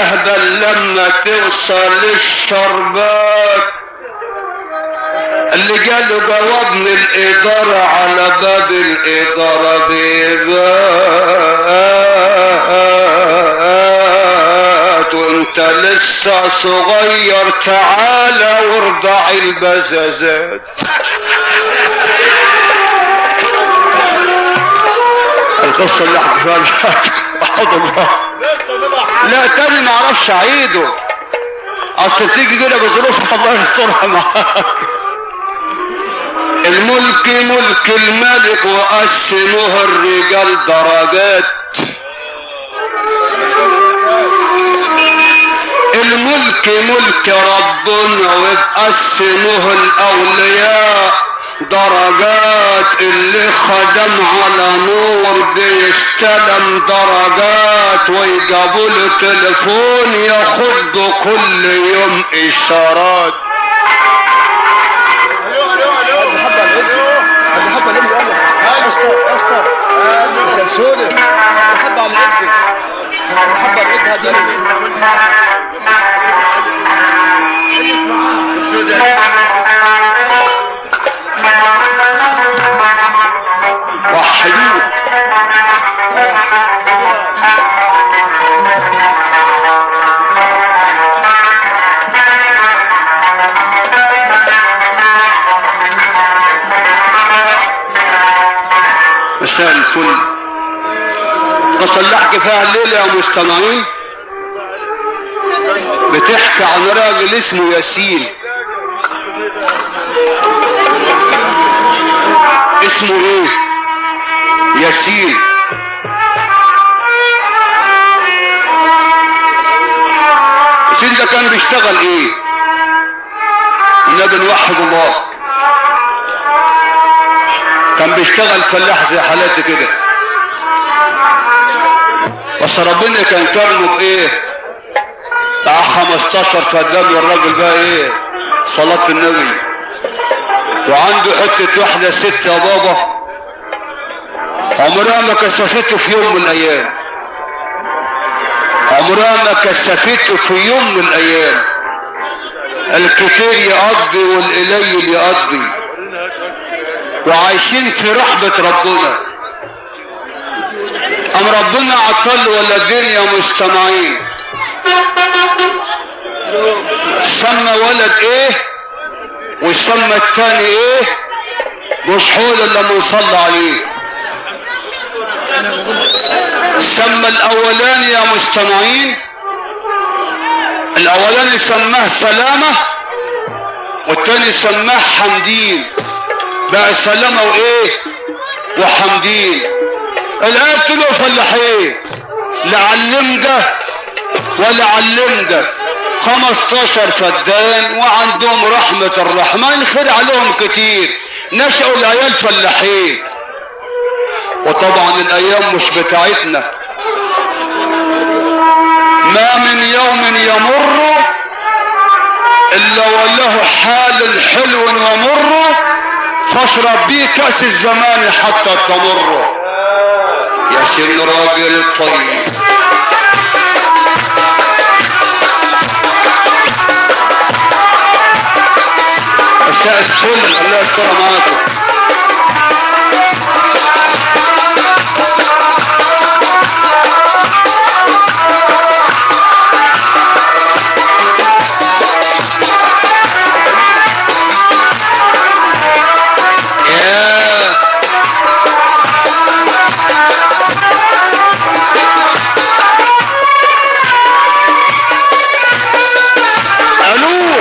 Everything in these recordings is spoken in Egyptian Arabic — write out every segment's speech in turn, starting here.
اهبل لما توصل الشربات اللي جاله جواب من الإدارة على باب الإدارة بيبات وانت لسه صغير تعالى وارضع البزازات القصة اللي احكي فيها وحد الله لا تاني ما اعرفش اعيده اصل تيجي كده بظروف الله يسترها معاك الملك ملك الملك وقسموه الرجال درجات الملك ملك ربنا وبقسموه الاولياء درجات اللي خدم على نور بيستلم درجات ويجابوا له تليفون ياخد كل يوم اشارات سوري حد على العد حد على العد هذا وحدوه مساء الفل قصة اللي احكي فيها الليلة يا مستمعين بتحكي عن راجل اسمه ياسين اسمه ايه ياسين ياسين ده كان بيشتغل ايه النبي نوحد الله كان بيشتغل فلاح زي حالاتي كده بس ربنا كان كرمه بايه بتاع 15 فدان والراجل بقى ايه صلاة النبي وعنده حتة واحدة ست يا بابا عمرها ما كسفته في يوم من الايام عمرها ما كسفته في يوم من الايام الكتير يقضي والقليل يقضي وعايشين في رحمة ربنا ام ربنا عطل ولا الدنيا مستمعين سمى ولد ايه وسمى التاني ايه مش حول الا لما نصلى عليه سمى الاولاني يا مستمعين الاولاني سماه سلامة والتاني سماه حمدين بقى سلامة وايه وحمدين الآن طلعوا فلاحين لا علم ده ولا علم ده 15 فدان وعندهم رحمة الرحمن خير عليهم كتير نشأوا العيال فلاحين وطبعا الايام مش بتاعتنا ما من يوم يمر الا وله حال حلو ومر فاشرب بيه كاس الزمان حتى تمر يا سن راجل طيب مساء الفل الله يستر معاكم يا الو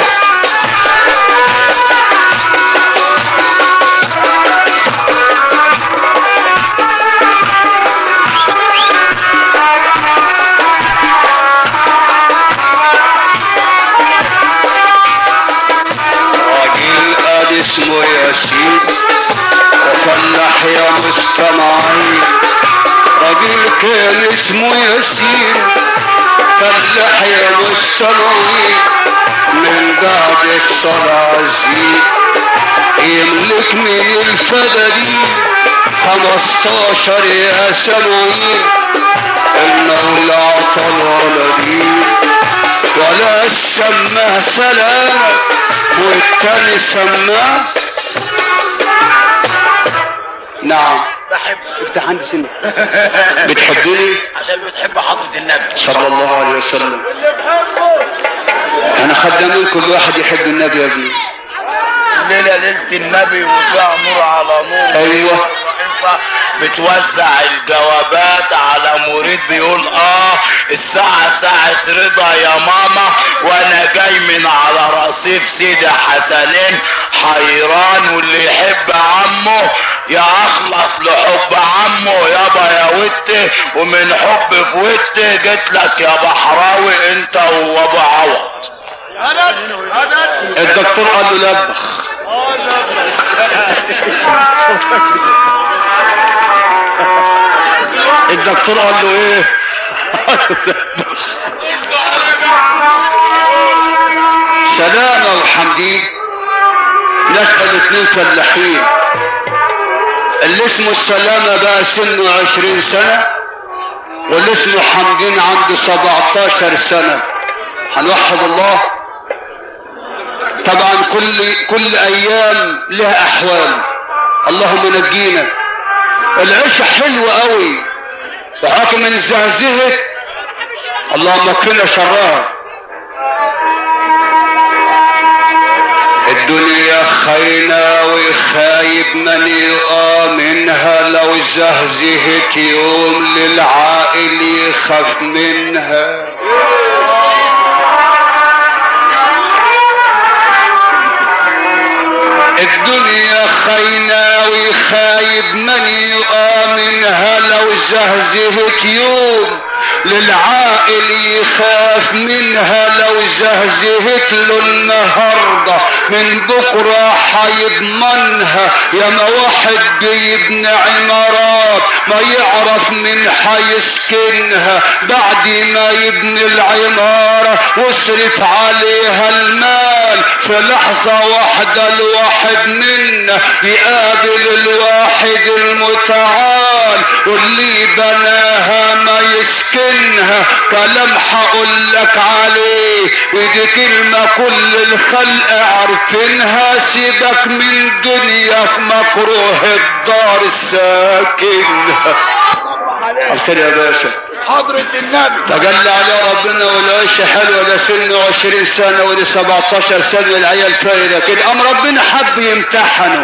راجل قال اسمه ياسين وفلاح يا مستمعين راجل كان اسمه ياسين فلاح يا مستمعين من بعد الصلاة عزيز يملك من الفدادين خمستاشر يا سمعين المولى عطى الولدين ولا سماه سلامة والتاني سماه نعم بحب افتح عندي سنة بتحبني عشان بتحب حضرة النبي صلى الله عليه وسلم انا خدامين كل واحد يحب النبي يا ابني الليلة ليلة النبي وفيها نور على نور أيوة. الرئيسة بتوزع الجوابات على مريد بيقول اه الساعة ساعة رضا يا ماما وانا جاي من على رصيف سيدي حسنين حيران واللي يحب عمه يا اخلص لحب عمه يابا يا وتي ومن حب في وتي جيت لك يا بحراوي انت وابو عوض الدكتور قال له لبخ الدكتور قال له ايه سلامة وحمدين نسأل اتنين فلاحين اللي اسمه السلامة بقى سنه عشرين سنة واللي اسمه حمدين عنده سبعتاشر سنة هنوحد الله طبعا كل كل ايام لها احوال اللهم نجينا العيشة حلوة قوي وحاكم من زهزهت اللهم اكفنا شرها الدنيا خاينة وخايب من يقى منها لو زهزهت يوم للعائل يخاف منها الدنيا خاينة وخايب من يقى منها لو زهزهت يوم للعائل يخاف منها لو زهزهت له النهاردة من بكرة حيضمنها يا ما واحد بيبني عمارات ما يعرف من حيسكنها بعد ما يبني العمارة واصرف عليها المال في لحظة واحدة الواحد منا يقابل الواحد المتعال واللي بناها ما يسكنها كلام حقول لك عليه ودي كلمة كل الخلق عارفينها سيبك من دنيا في مكروه الدار الساكنها الخير يا باشا حضرة النبي تجلى عليه ربنا والعيش حلوة ده سنه 20 سنة ودي 17 سنة العيال فايدة كده قام ربنا حب يمتحنه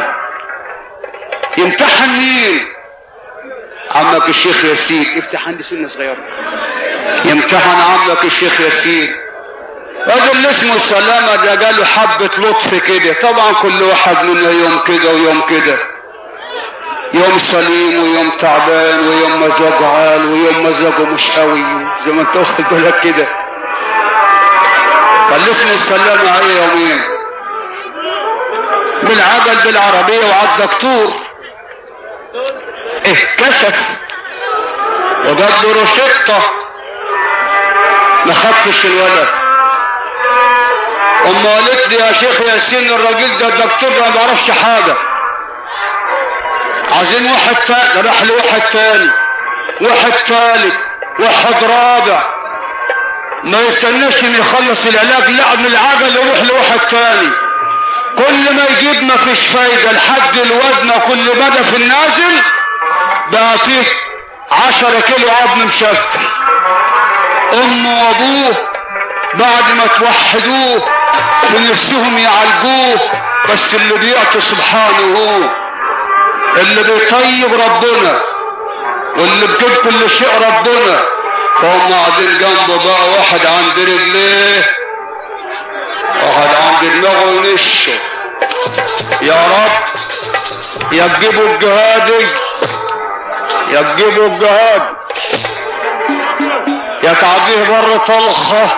يمتحن مين؟ عمك الشيخ ياسين افتح عندي سنة صغيرة يمتحن عمك الشيخ ياسين راجل اسمه سلامة ده جاله حبة لطف كده طبعا كل واحد منا يوم كده ويوم كده يوم سليم ويوم تعبان ويوم مزاجه عال ويوم مزاجه مش قوي زي ما انت واخد بالك كده قال اسمه السلامة عليه يومين بالعجل بالعربية وعلى الدكتور اتكشف وجاب له روشته ما خفش الولد ام قالت لي يا شيخ ياسين الراجل ده الدكتور ده ما بيعرفش حاجه عايزين واحد تاني راح لواحد تاني واحد تالت واحد رابع ما يستناش ان يخلص العلاج لا من العجل يروح لواحد تاني كل ما يجيب ما فيش فايدة لحد الوزن كل مدى في النازل بقى فيه عشرة كيلو عظم مشفي امه وابوه بعد ما توحدوه في نفسهم يعالجوه بس اللي بيعطي سبحانه هو اللي بيطيب ربنا واللي بجيب كل شيء ربنا فهم قاعدين جنبه بقى واحد عند رجليه واحد عند دماغه ونشه يا رب يا تجيبوا الجهاد يا تجيبوا الجهاد يا تعديه بر طلخة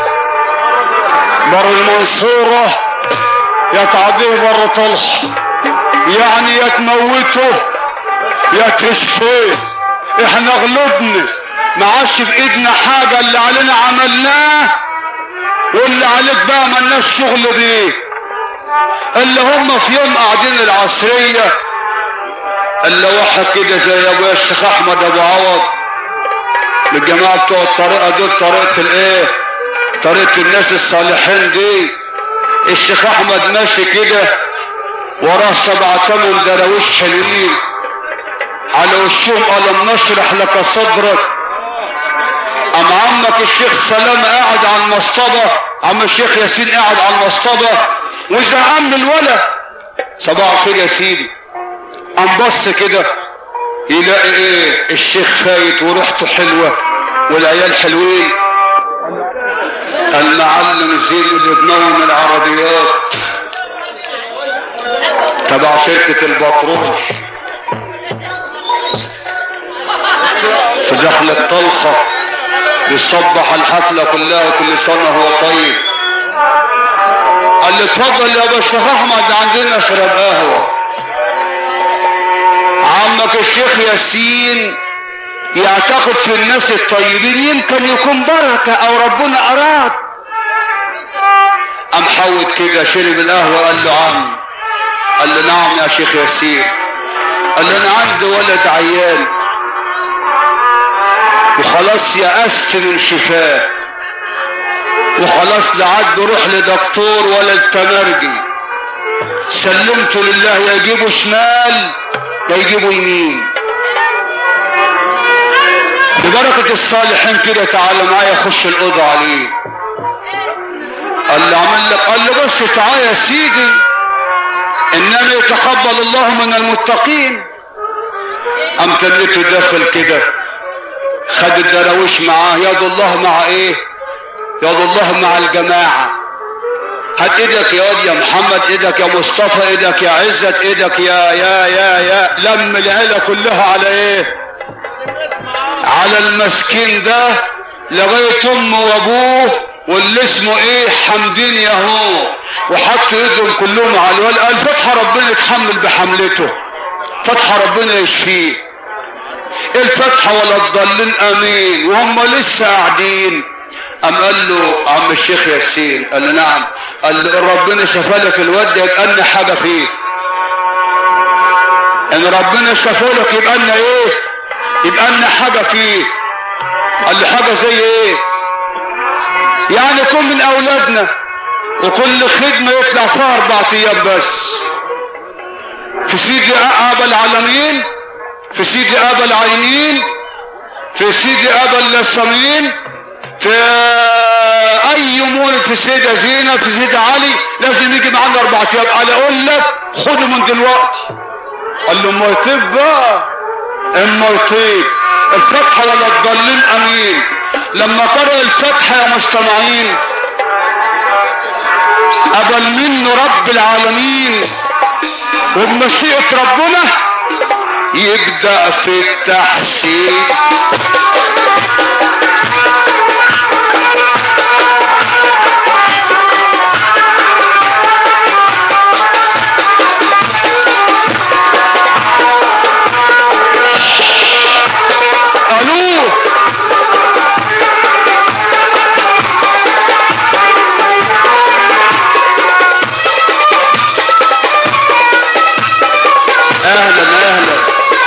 بر المنصورة يا تعديه بر طلخة يعني يا تموته يا تشفيه احنا غلبنا ما عادش في ايدنا حاجة اللي علينا عملناه واللي عليك بقى ملناش شغل بيه اللي هم في يوم قاعدين العصرية اللي واحد كده زي ابويا الشيخ احمد ابو عوض الجماعة بتوع الطريقة دول طريقة الايه طريقة الناس الصالحين دي الشيخ احمد ماشي كده وراه سبعة تمن دراويش حلوين على وشهم ألم نشرح لك صدرك أم عمك الشيخ سلام قاعد على المصطبة عم الشيخ ياسين قاعد على المصطبة وزعم الولد صباح الخير يا سيدي قام بص كده يلاقي ايه الشيخ فايت وريحته حلوة والعيال حلوين المعلم زين اللي بنوم العربيات تبع شركة البترول في دخلة طلخة يصبح الحفلة كلها وكل سنة هو طيب قال لي اتفضل يا باشا احمد عندنا اشرب قهوة عمك الشيخ ياسين يعتقد في الناس الطيبين يمكن يكون بركة او ربنا اراد قام حوت كده شرب القهوة قال له عم قال له نعم يا شيخ ياسين قال له انا عندي ولد عيان وخلاص يأست من شفاه وخلاص لا عاد روح لدكتور ولا التمرجي سلمته لله يا يجيبه شمال يا يجيبه يمين ببركة الصالحين كده تعالى معايا خش الأوضة عليه قال له عمل لك قال له بس تعالى يا سيدي انما يتقبل الله من المتقين قام تنته داخل كده خد الدراويش معاه يد الله مع ايه يد الله مع الجماعة هات ايدك يا واد يا محمد ايدك يا مصطفى ايدك يا عزت ايدك يا يا يا يا لم العيلة كلها على ايه على المسكين ده لغاية امه وابوه واللي اسمه ايه حمدين ياهو وحط ايدهم كلهم على الولد قال فتح ربنا يتحمل بحملته فتح ربنا يشفيه الفتحة ولا الضالين امين وهم لسه قاعدين قام قال له عم الشيخ ياسين قال له نعم قال له ربنا شفالك الواد يبقى لنا حاجة فيه ان ربنا شفالك يبقى لنا ايه يبقى لنا حاجة فيه قال له حاجة زي ايه يعني يكون من اولادنا وكل خدمة يطلع فيها اربع ايام بس في سيدي ابا العالمين في سيدي ابا العينين في سيدي ابا اللسامين في اي مولد في السيدة زينب في سيدة علي لازم يجي معانا اربع ايام قال اقول لك خده من دلوقتي قال له اما يطيب بقى اما يطيب الفتحة ولا الضالين امين لما قرأ الفتحة يا مستمعين قبل منه رب العالمين وبمشيئة ربنا يبدأ في التحسين الو اهلا اهلا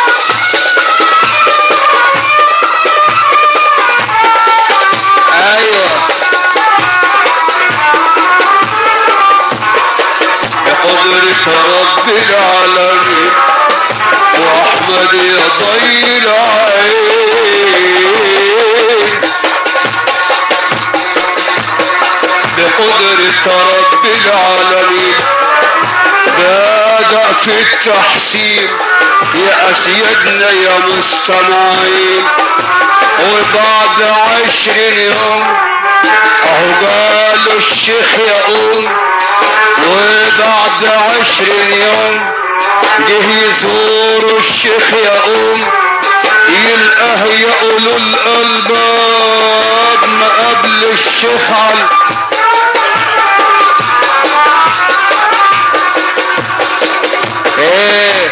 ايوه بقدرة رب العالمين واحمد يا ضي العين بقدرة رب العالمين بدأ في التحسين يا أسيدنا يا مستمعين وبعد عشرين يوم اهو قالوا الشيخ يقوم وبعد عشرين يوم جه يزور الشيخ يقوم يلقاه يقولوا الألباب ما قبل الشيخ على ايه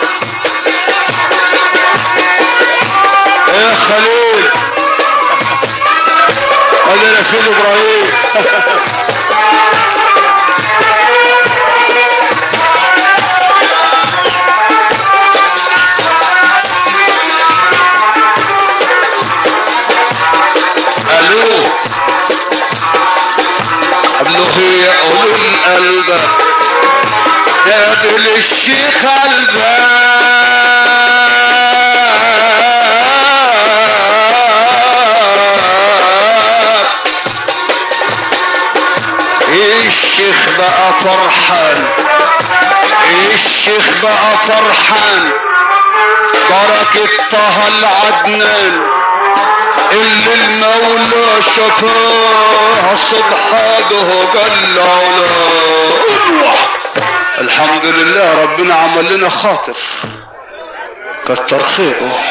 ايه يا خليل هذا رسول ابراهيم الو يا دول الشيخ الباب الشيخ بقى فرحان الشيخ بقى فرحان بركة طه العدنان اللي المولى شفاها سبحانه جل علاه الحمد لله ربنا عمل لنا خاطر كتر خيره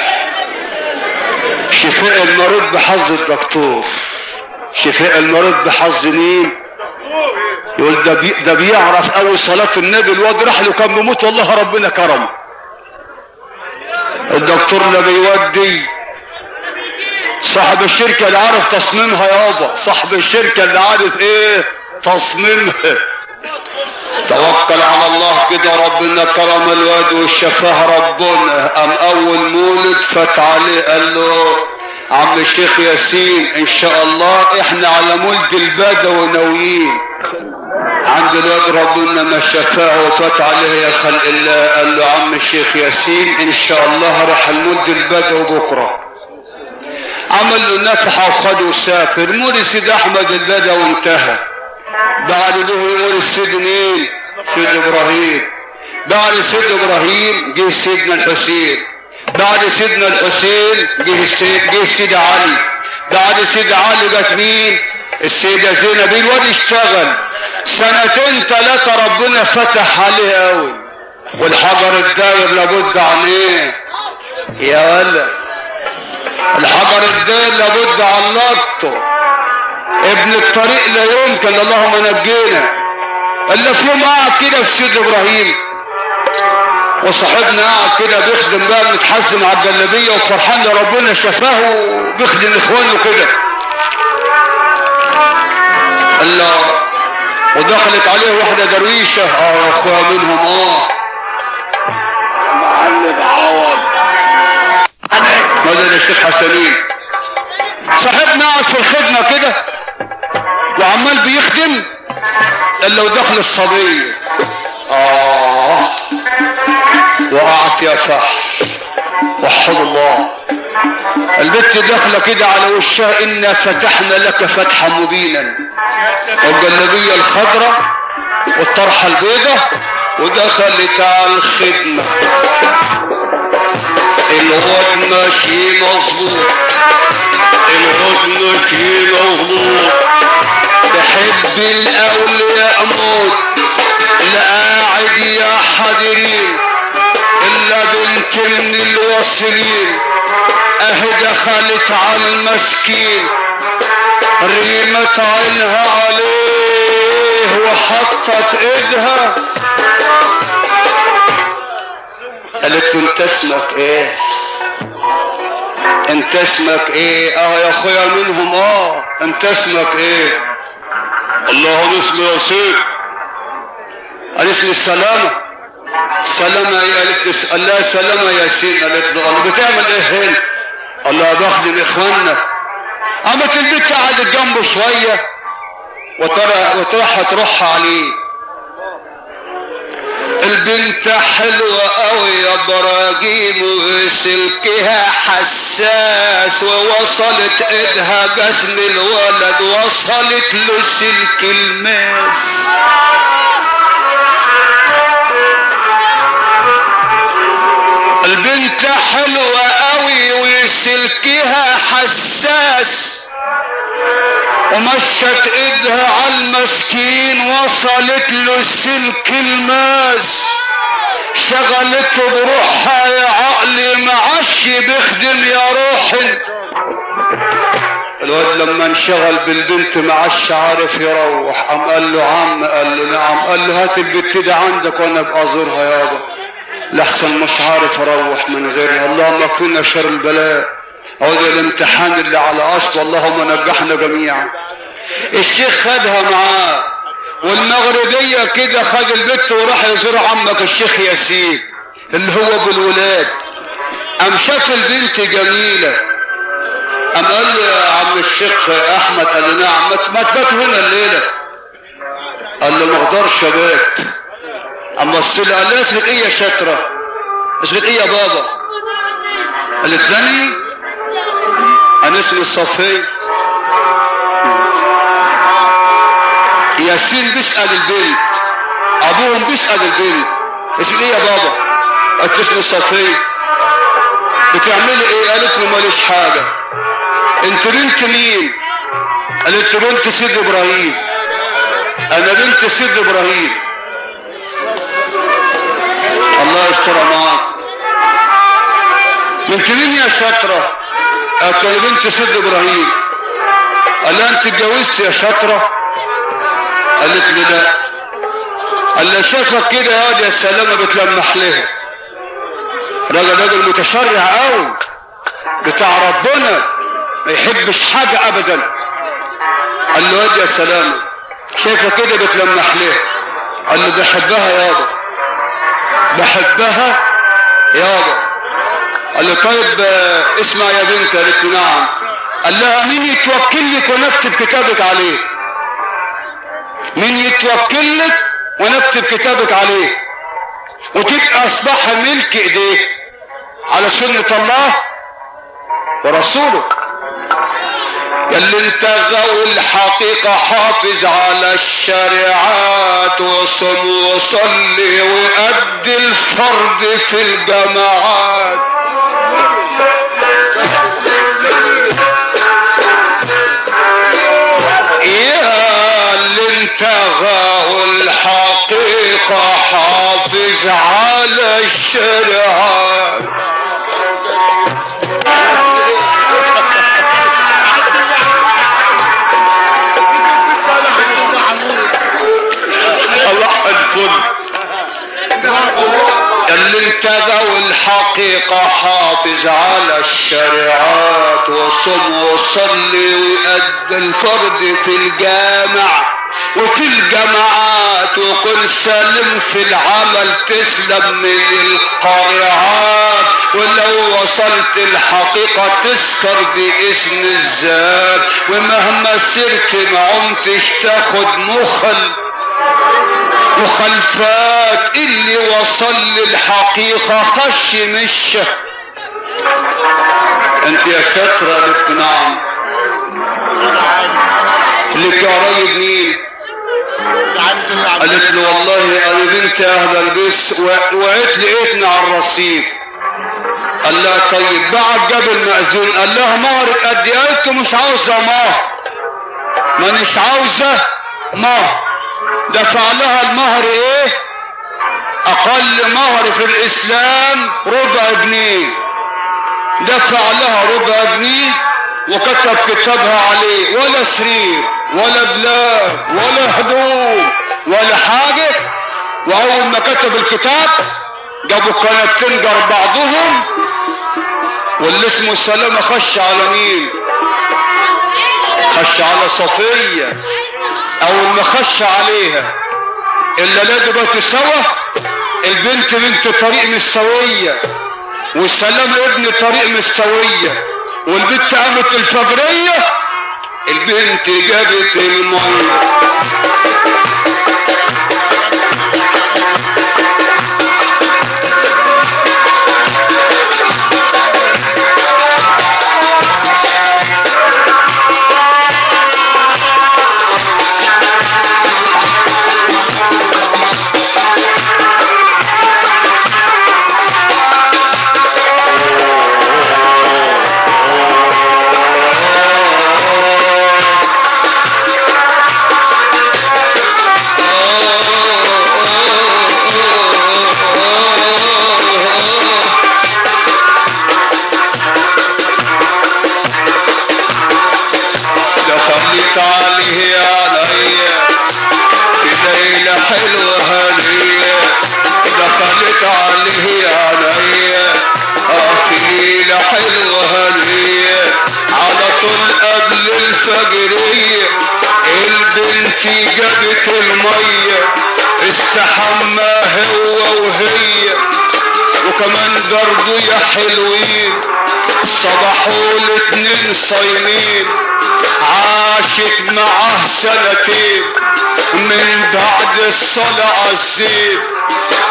شفاء المريض بحظ الدكتور شفاء المريض بحظ مين يقول ده, بي ده بيعرف قوي صلاة النبي الواد راح له كان بيموت والله ربنا كرمه الدكتور اللي بيودي صاحب الشركة اللي عارف تصميمها يابا صاحب الشركة اللي عارف ايه تصميمها توكل على الله كده ربنا كرم الواد وشفاه ربنا قام اول مولد فات عليه قال له عم الشيخ ياسين ان شاء الله احنا على مولد البدوي ناويين عند الواد ربنا ما شفاه وفات عليه يا خلق الله قال له عم الشيخ ياسين ان شاء الله راح المولد البدوي بكره عمل له نفحه وخده وسافر مولد سيد احمد البدوي انتهى بعد له يقول السيد مين سيد ابراهيم بعد سيد ابراهيم جه سيدنا الحسين بعد سيدنا الحسين جه السيد جه سيد علي بعد سيد علي جت مين السيدة زينب الواد اشتغل سنتين ثلاثة ربنا فتح عليه قوي والحجر الداير لابد عن ايه يا ولد الحجر الداير لابد عن لطه ابن الطريق لا يمكن اللهم نجينا الا في يوم قاعد كده في سيد ابراهيم وصاحبنا قاعد كده بيخدم بقى متحزم على الجلابيه وفرحان لربنا شفاه وبيخدم اخوانه كده الله ودخلت عليه واحده درويشه اه اخويا منهم اه معلم عوض مدن الشيخ حسنين صاحبنا قاعد في الخدمه كده وعمال بيخدم الا ودخل الصبيه اه وقعت يا فحل وحد الله البت داخله كده على وشها انا فتحنا لك فتحا مبينا والجلابيه الخضراء والطرحه البيضاء ودخلت على الخدمه الواد ماشي مظبوط الواد ماشي مظبوط تحب الاولياء موت لا قاعد يا حاضرين الا بنت من الواصلين اهي دخلت على المسكين ريمت عينها عليه وحطت ايدها قالت له انت اسمك ايه انت اسمك ايه اه يا اخويا منهم اه انت اسمك ايه الله انا اسمي ياسين قال اسمي السلامة السلامة ايه قالت لي قال لها سلامة يا ياسين قالت له الله بتعمل ايه هنا الله بخدم اخواننا قامت البنت قعدت جنبه شوية وترى وتروح تروح عليه البنت حلوة قوي يا براجيم وسلكها حساس ووصلت ايدها جسم الولد وصلت له سلك الماس البنت حلوة قوي وسلكها حساس ومشت ايدها على المسكين وصلت له سلك الماس شغلته بروحها يا عقلي معش بيخدم يا روحي الواد لما انشغل بالبنت معش عارف يروح قام قال له عم قال له نعم قال له هات البت دي عندك وانا ابقى ازورها يابا لحسن مش عارف اروح من غيرها اللهم كنا شر البلاء هذا الامتحان اللي على اصل اللهم نجحنا جميعا الشيخ خدها معاه والمغربية كده خد البت وراح يزور عمك الشيخ ياسين اللي هو بالولاد قام شاف البنت جميلة قام قال له يا عم الشيخ احمد قال له نعم ما تبات هنا الليلة قال له ما اقدرش ابات قام قام بص لها قال لها اسمك ايه يا شطره اسمك ايه يا بابا قالت لي انا اسمي الصفي ياسين بيسأل البنت ابوهم بيسأل البنت اسمك ايه يا بابا قالت اسمي الصفي بتعملي ايه قالت له ماليش حاجة انت بنت مين قالت له بنت سيد ابراهيم انا بنت سيد ابراهيم الله يستر معاك بنت مين يا شاطرة قالت له بنت سيد ابراهيم قال لها انت اتجوزت يا شاطرة قالت له لا قال لها شافك كده يا واد يا سلامة بتلمح لها راجل راجل متشرع قوي بتاع ربنا ما يحبش حاجة ابدا قال له واد يا سلامة شايفة كده بتلمح ليه قال له بحبها يابا بحبها يابا قال له طيب آه، اسمع يا بنت قالت له نعم قال لها مين يتوكل لك ونكتب كتابك عليه مين يتوكل لك ونكتب كتابك عليه وتبقى اصبح ملك ايديه على سنة الله ورسوله اللي انت غاوي الحقيقة حافظ على الشريعات وصم وصلي وأدي الفرض في الجماعات يا اللي انت غاوي الحقيقة حافظ على الشريعات الله الفل اللي انتدوا الحقيقة حافظ على الشريعات وصم وصلي ويأدي الفرد في الجامع وفي الجماعات وكل سالم في العمل تسلم من القارعات ولو وصلت الحقيقة تذكر باسم الذات ومهما سرت ما عمتش تاخد مخل مخلفات اللي وصل للحقيقة خش مشه انت يا شطرة قالت نعم لك يا راجل مين قالت له والله انا بنت اهل البس و- وقعت لقيتني على الرصيف قال لها طيب بعد جاب المأذون قال لها مهرك قد ايه قالت له مش عاوزه مهر مانيش عاوزه مهر دفع لها المهر ايه اقل مهر في الاسلام ربع جنيه دفع لها ربع جنيه وكتب كتابها عليه ولا سرير ولا بلاد ولا هدوم ولا حاجة واول ما كتب الكتاب جابوا كنبتين جر بعضهم واللي اسمه سلامة خش على مين خش على صفية اول ما خش عليها الا لقوا بقت سوا البنت بنت طريق مش سوية والسلام ابن طريق مستوية والبنت قامت الفجرية البنت جابت المية دخلت عليه عليا في ليلة حلوة هنية دخلت عليه عليا اه في ليلة حلوة هنية على طول قبل الفجرية البنت جابت المية استحمى هو وهي وكمان برضو يا حلوين صبحوا الاتنين صايمين عاشت معاه سنتين من بعد الصلاة عالزين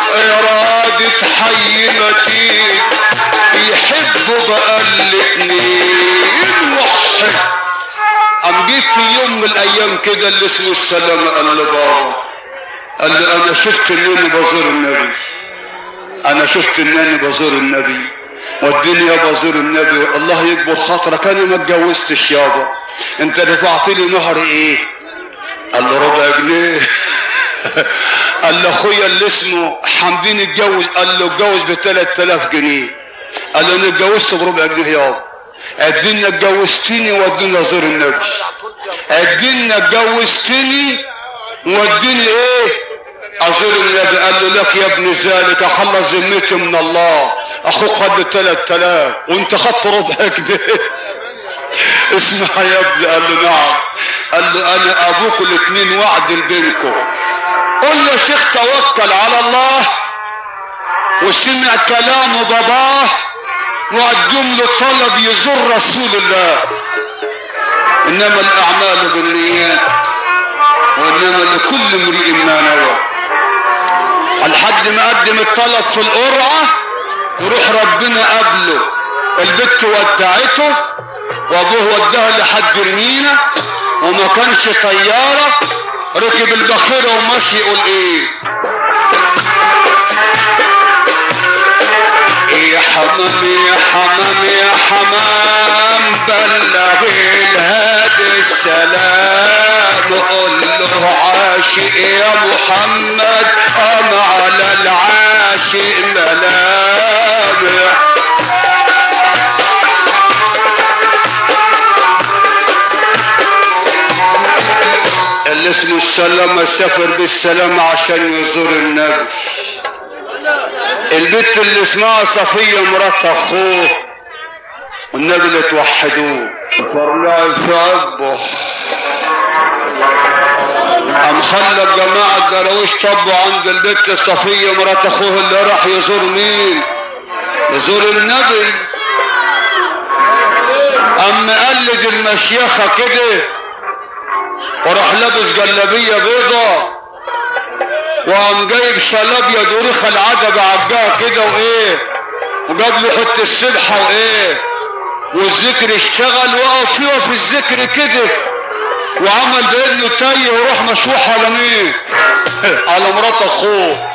إرادة حي متين يحبوا بقى الاتنين وحد قام جيت في يوم من الايام كده اللي اسمه السلام قال له بابا قال له انا شفت انني بزور النبي انا شفت انني بزور النبي والدنيا بزور النبي الله يكبر خاطرك انا ما اتجوزتش يابا انت دفعت لي مهر ايه قال له ربع جنيه قال له اخويا اللي اسمه حمدين اتجوز قال له اتجوز ب 3000 جنيه قال له انا اتجوزت بربع جنيه يابا ادينا اتجوزتني ودينا زور النبي ادينا اتجوزتني وديني ايه ازور النبي قال له لك يا ابن ذلك اخلص ذمتي من الله اخوك خد 3000 وانت خدت ربع جنيه اسمع يا ابني قال له نعم قال له انا ابوك الاثنين وعد بينكم قل له شيخ توكل على الله وسمع كلام باباه وقدم له طلب يزور رسول الله انما الاعمال بالنيات وانما لكل امرئ ما نوى الحد ما قدم الطلب في القرعه يروح ربنا قبله البت ودعته وابوه وداها لحد المينا وما كانش طياره ركب البخيره ومشي يقول ايه يا حمام يا حمام يا حمام بلغ الهادي السلام قل له عاشق يا محمد قام على العاشق ملامح اللي اسمه السلام سافر بالسلام عشان يزور النبي البنت اللي اسمها صفية مرات اخوه والنبي اللي توحدوه فرنا في عبه قام خلى الجماعة الدراويش طبوا عند البنت صفية مرات اخوه اللي راح يزور مين يزور النبي قام قلد المشيخة كده وراح لابس جلابية بيضة وقام جايب شلابية دوريخة العجب عجاها كده وايه وجاب له حته السبحة وايه والذكر اشتغل وقف يقف في الذكر كده وعمل بانه تايه وراح مشوح على مين على مرات اخوه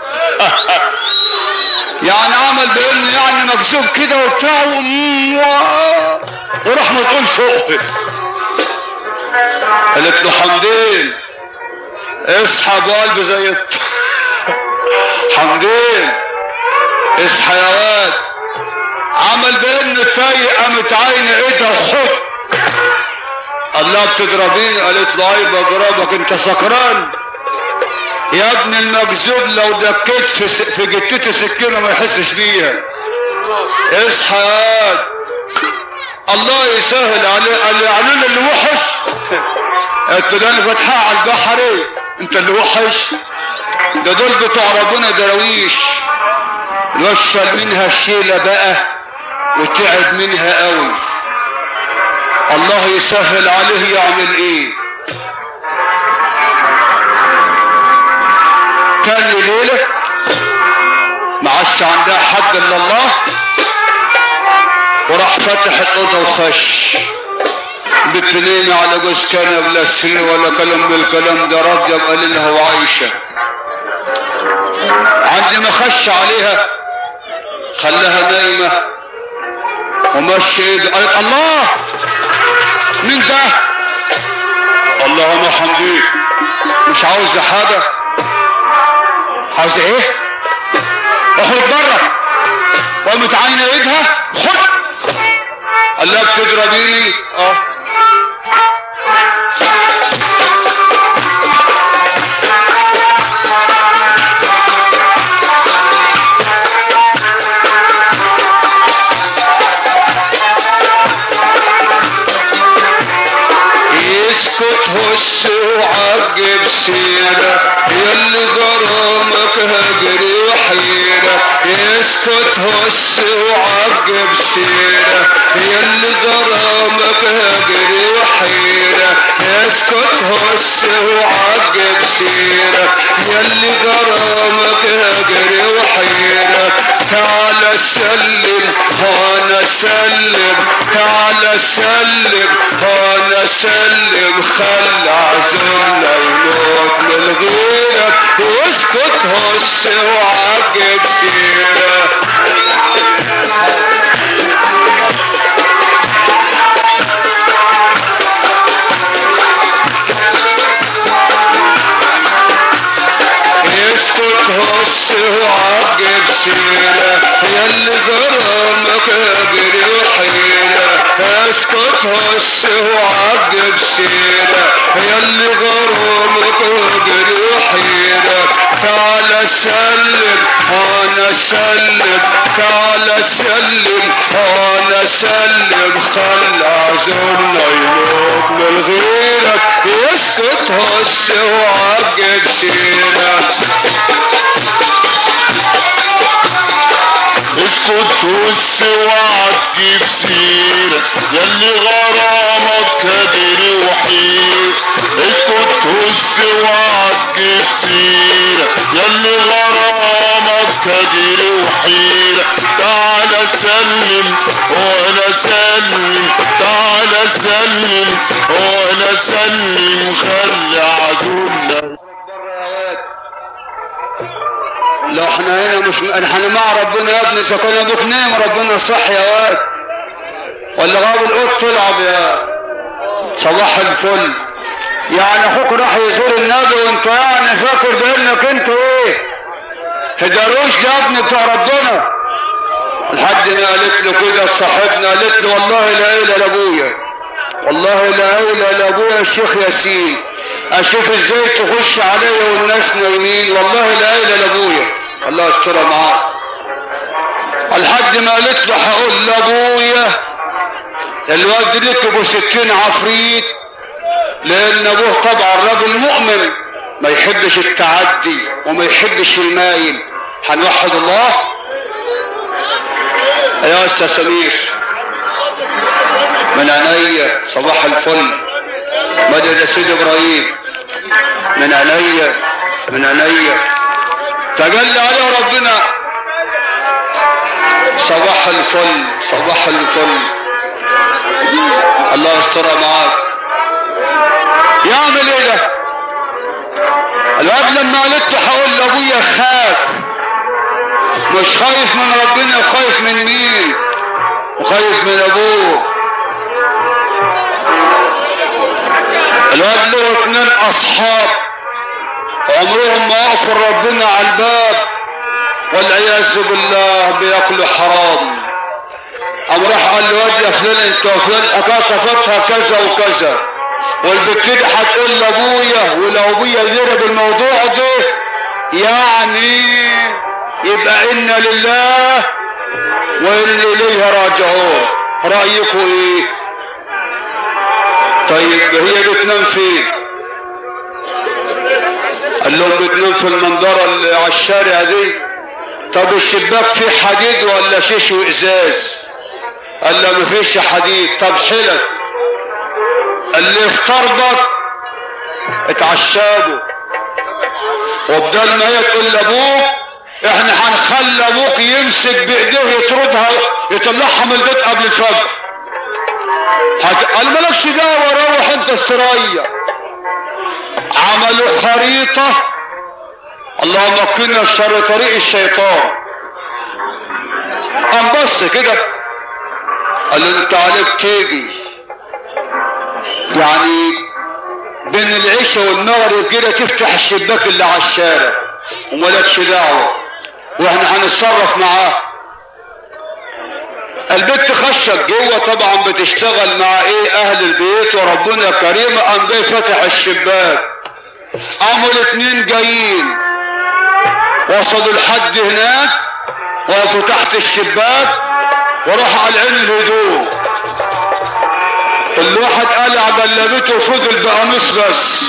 يعني عمل بانه يعني مكذوب كده وبتاع وراح مسؤول فوق قالت له حمدين اصحى بقلب زي الط... حمدين اصحى يا واد عمل بان تاي قامت عين ايدها وخد الله بتضربيني قالت له عيب اضربك انت سكران يا ابن المكذوب لو دكيت في, س... في جتته سكينه ما يحسش بيها اصحى يا واد الله يسهل عليه قال لي علينا اللي وحش قلت له انا فاتحها على البحر ايه انت اللي وحش ده دول بتوع ربنا دراويش وشل منها الشيله بقى وتعب منها قوي الله يسهل عليه يعمل ايه تاني ليله ما عادش عندها حد الا الله وراح فتح الاوضه وخش بتنين على جوز كان بلا سن ولا كلام بالكلام ده راضيه بقليلها وعايشه عندي ما خش عليها خلاها نايمه ومشي ايده قالت الله مين ده اللهم حمديك مش عاوزه حاجه عاوزه ايه اخرج بره وقامت عينه ايدها خد قال لها بتضربيني اه يسكت هس وعجب سيرة يلي غرامك هجري وحيرة يسكت هس وعجب سيرة يلي غرامك هجري وحيرة يسكت هس وعجب سيرة يلي غرامك هجري سلم تعالى سلم انا سلم خلى عزلنا يموت من غيرك واسكت هس وعجب سيرك اسكت هس وعجب سيرة ياللي غرامك اجري وحيرة اسكت هس وعجب سيرة ياللي غرامك اجري وحيرة تعالى سلم انا سلم تعالى سلم انا سلم خلى عزولنا يموت من غيرك يسكت هس وعجب سيرة اسكت وس وعجب سيرة ياللي غرامك كبير وحير اسكت وس وعجب سيرة ياللي غرامك كبير وحير تعالى سلم وانا سلم تعالى سلم وانا سلم خلي عدونا لو احنا هنا مش احنا مع ربنا يا ابني اذا كنا ابوك نام ربنا صح يا واد ولا غاب القط تلعب يا صباح الفل يعني اخوك راح يزور النبي وانت يعني فاكر بانك انت ايه تدروش ده يا ابني بتاع ربنا لحد ما قالت له كده صاحبنا قالت له والله لا اله الا ابويا والله لا اله الا ابويا الشيخ ياسين اشوف ازاي تخش عليا والناس نايمين والله لا اله الا ابويا الله يسترها معاك لحد ما قالت له هقول لابويا الواد لك ابو ستين عفريت لان ابوه طبعا راجل مؤمن ما يحبش التعدي وما يحبش المايل هنوحد الله يا استاذ سمير من عينيا صباح الفل مدد يا سيدي ابراهيم من عينيا من عينيا تجلى عليه ربنا صباح الفل صباح الفل الله يسترها معاك يعمل ايه ده الواد لما قالت له هقول لابويا خاف مش خايف من ربنا خايف من مين وخايف من ابوه الواد له اتنين اصحاب عمرهم ما وقفوا ربنا على الباب والعياذ بالله بياكلوا حرام قام راح قال له واد يا فلان انت وفلان صفتها كذا وكذا والبت دي هتقول لابويا ولو ابويا درب الموضوع ده يعني يبقى انا لله وانا اليه راجعون رايكم ايه طيب هي بتنام فين قال لهم بتنام في المنظرة اللي على الشارع دي طب الشباك فيه حديد ولا شيش وازاز قال له مفيش حديد طب حلك اللي في طربك اتعشابه وبدل ما هي تقول لابوك احنا هنخلي ابوك يمسك بايديه يطردها يطلعها من البيت قبل الفجر هت... قال مالكش دعوه روح انت استريح عملوا خريطه اللهم كنا شر طريق الشيطان قام بص كده قال له انت عليك تيجي يعني بين العشاء والمغرب كده تفتح الشباك اللي على الشارع ومالكش دعوه واحنا هنتصرف معاه البنت خشت جوه طبعا بتشتغل مع ايه اهل البيت وربنا كريم قام جاي فتح الشباك قاموا الاتنين جايين وصلوا لحد هناك وقفوا تحت الشباك وراحوا على العين الهدوء الواحد قلع بلبته وفضل بقميص بس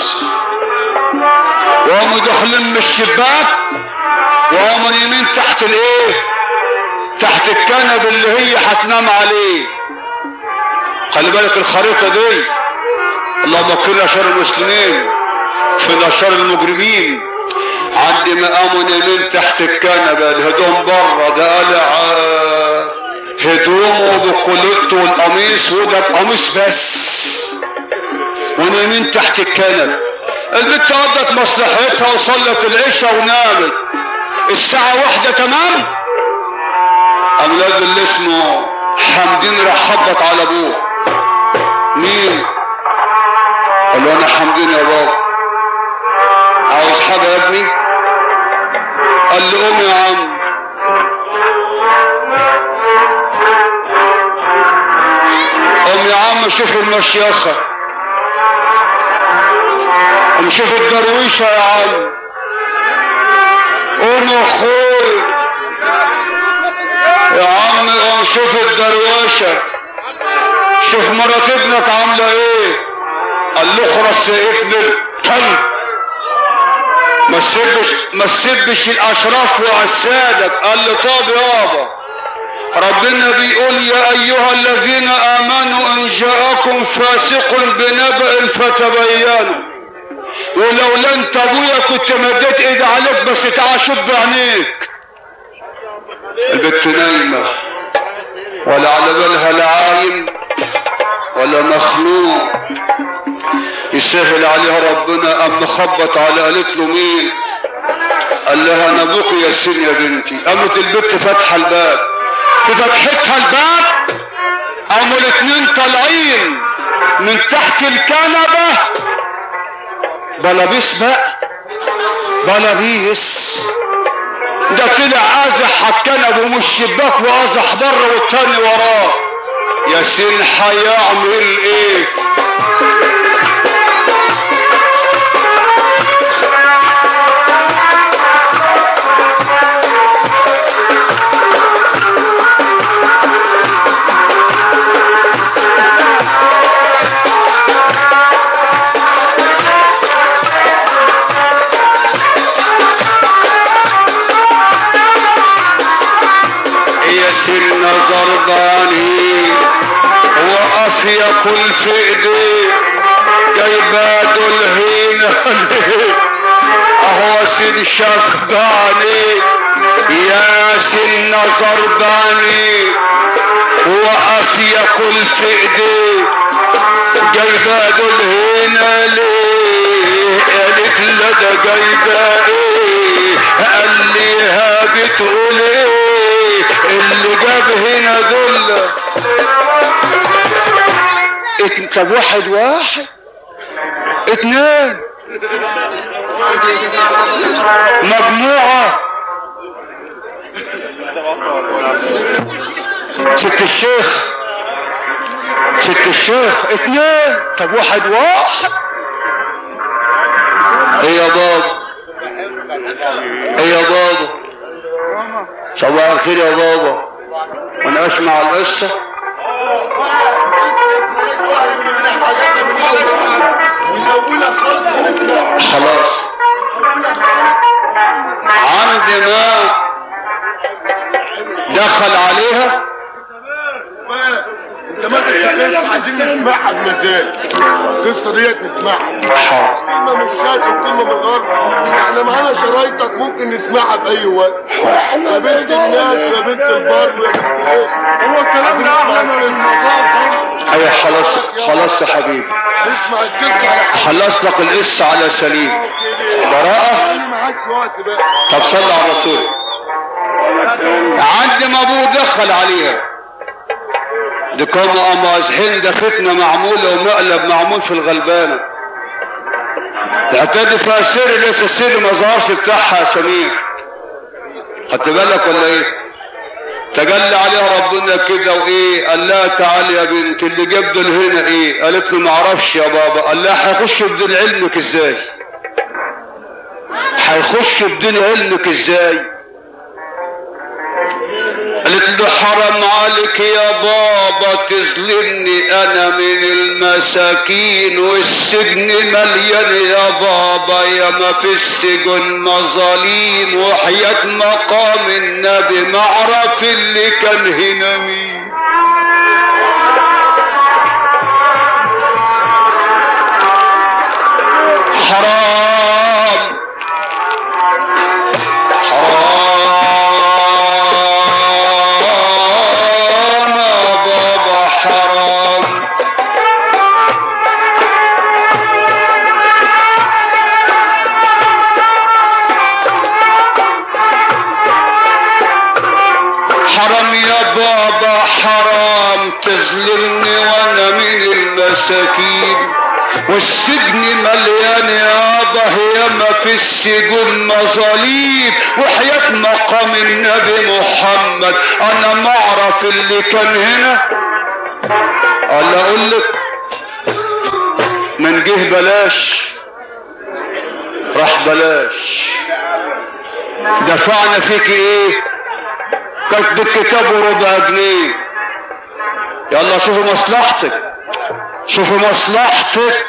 وقاموا داخلين من الشباك وقاموا يمين تحت الايه تحت الكنب اللي هي هتنام عليه خلي بالك الخريطه دي اللهم كنا شر المسلمين في شر المجرمين عند ما قاموا يمين تحت الكنبه الهدوم بره ده قلع هدومه بكلته والقميص وده بقميص بس ونايمين تحت الكنب البنت قضت مصلحتها وصلت العشاء ونامت الساعة واحدة تمام أولاد اللي اسمه حمدين راح خبط على أبوه مين؟ قال له أنا حمدين يا بابا عاوز حاجة يا ابني؟ قال له قوم يا عم قوم يا عم شوف المشيخة قوم شوف الدرويشة يا عم قوم يا اخوي يا عم قوم شوف الدرويشة شوف مرات ابنك عاملة ايه قال له اخرس يا ابن الكلب ما تسبش ما تسبش الاشراف وعسادك قال له طب يابا ربنا بيقول يا ايها الذين امنوا ان جاءكم فاسق بنبأ فتبينوا ولولا انت ابويا كنت مديت ايدي عليك بس تعال شوف بعينيك البت نايمة ولا على بالها لا عايم ولا مخلوق يسهل عليها ربنا ام خبط على قالت له مين قال لها انا ابوك ياسين يا بنتي قامت البت فاتحه الباب في فتحتها الباب قاموا الاتنين طالعين من تحت الكنبه بلابيس بقى بلابيس ده طلع ازح على الكنب ومش شباك وازح بره والتاني وراه ياسين هيعمل ايه ياسين نظر باني وقف ياكل في ايديه جايباد الهين اهو سيد شخباني ياسين نظر باني وقف ياكل في ايديه جايباد الهين ليه قالت لا ده جايبه ايه قال لي ها بتقول ايه اللي جاب هنا دول ات- طب واحد واحد اتنين مجموعة ست الشيخ ست الشيخ اتنين طب واحد واحد ايه يا بابا ايه يا بابا صباح الخير يا بابا وانا اسمع القصه خلاص عندما دخل عليها انت ما تتكلم عايزين نسمعها بمزاج القصه ديت نسمعها حاضر كلمه من الشرق وكلمه من الغرب احنا معانا شرايطك ممكن نسمعها في اي وقت يا بنت الناس يا بنت البر يا بنت ايه هو الكلام ده احلى من الموضوع ايوه خلاص خلاص يا حبيبي نسمع القصه على خلص لك القصه على سليم براءه انا معاكش وقت بقى طب صلى على الرسول عند ما ابوه دخل عليها دي كانوا امازحين ده فتنه معموله ومقلب معمول في الغلبانه تعتدي فيها سر لسه السر ما ظهرش بتاعها يا سمير خدت بالك ولا ايه تجلى عليها ربنا كده وايه قال لها تعالي يا بنت اللي جاب دول هنا ايه قالت له ما اعرفش يا بابا قال لها هيخش بدين علمك ازاي هيخش بدين علمك ازاي قالت له حرام عليك يا بابا تظلمني انا من المساكين والسجن مليان يا بابا يا ما في السجن مظاليم وحياة مقام النبي معرف اللي كان هنا مين حرام حرام يا بابا حرام تظلمني وانا من المساكين والسجن مليان يابا هي ما في السجون مظاليم وحياة مقام النبي محمد انا ما اعرف اللي كان هنا قال اقول لك من جه بلاش راح بلاش دفعنا فيك ايه كتب الكتاب وربع جنيه يلا شوفوا مصلحتك شوفوا مصلحتك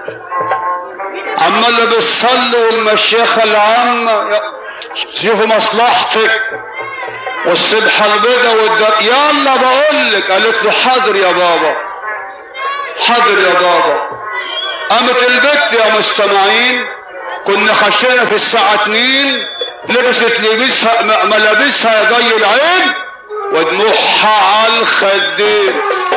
عمال بتصلي والمشيخة العامة يا- شوفوا مصلحتك والسبحة البيضة والدر يلا بقول لك قالت له حاضر يا بابا حاضر يا بابا قامت البت يا مستمعين كنا خشينا في الساعة اتنين لبست لبسها م- ملابسها ضي العين ودموعها على الخدين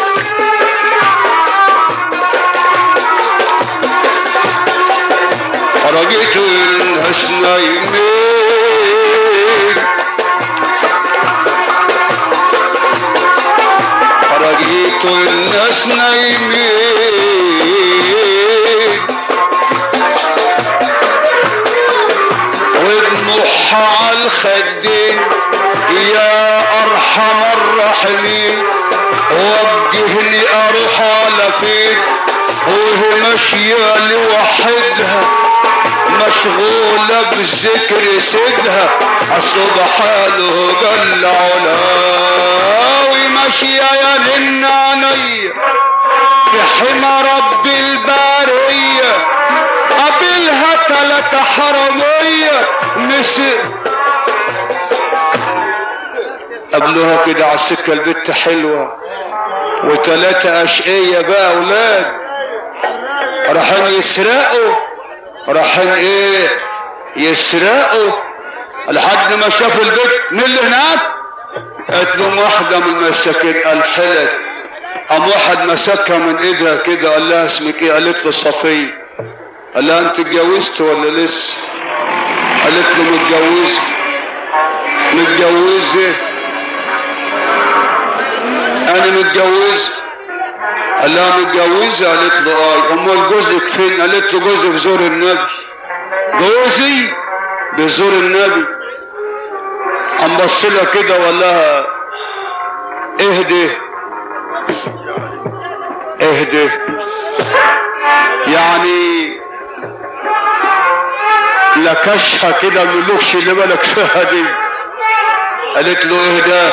خرجت الناس نايمين خرجت الناس نايمين ودموعها على الخدين يا ارحم الراحمين وجهني اروح على فين وهي ماشيه لوحدها مشغولة بالذكر سيدها سبحانه جل علاه وماشية يا نن عينيا في حمى رب البارية قابلها تلاتة حرامية نسي قبلها كده على السكة البت حلوة وتلاتة أشقية بقى أولاد راحين يسرقوا راحين ايه يسرقوا لحد ما شافوا البيت مين اللي هناك قالت لهم واحدة من المساكين الحلت قام واحد مسكها من ايدها كده قال لها اسمك ايه قالت له صفية قال لها انت اتجوزت ولا لسه قالت له متجوزة متجوزة انا متجوزة قال لها متجوزة قالت له اه امال جوزك فين قالت له جوزي بزور النبي جوزي بزور النبي قام بص لها كده وقال لها اهدي اهدي يعني لكشها كده ملوكش اللي بالك فيها دي قالت له اهدى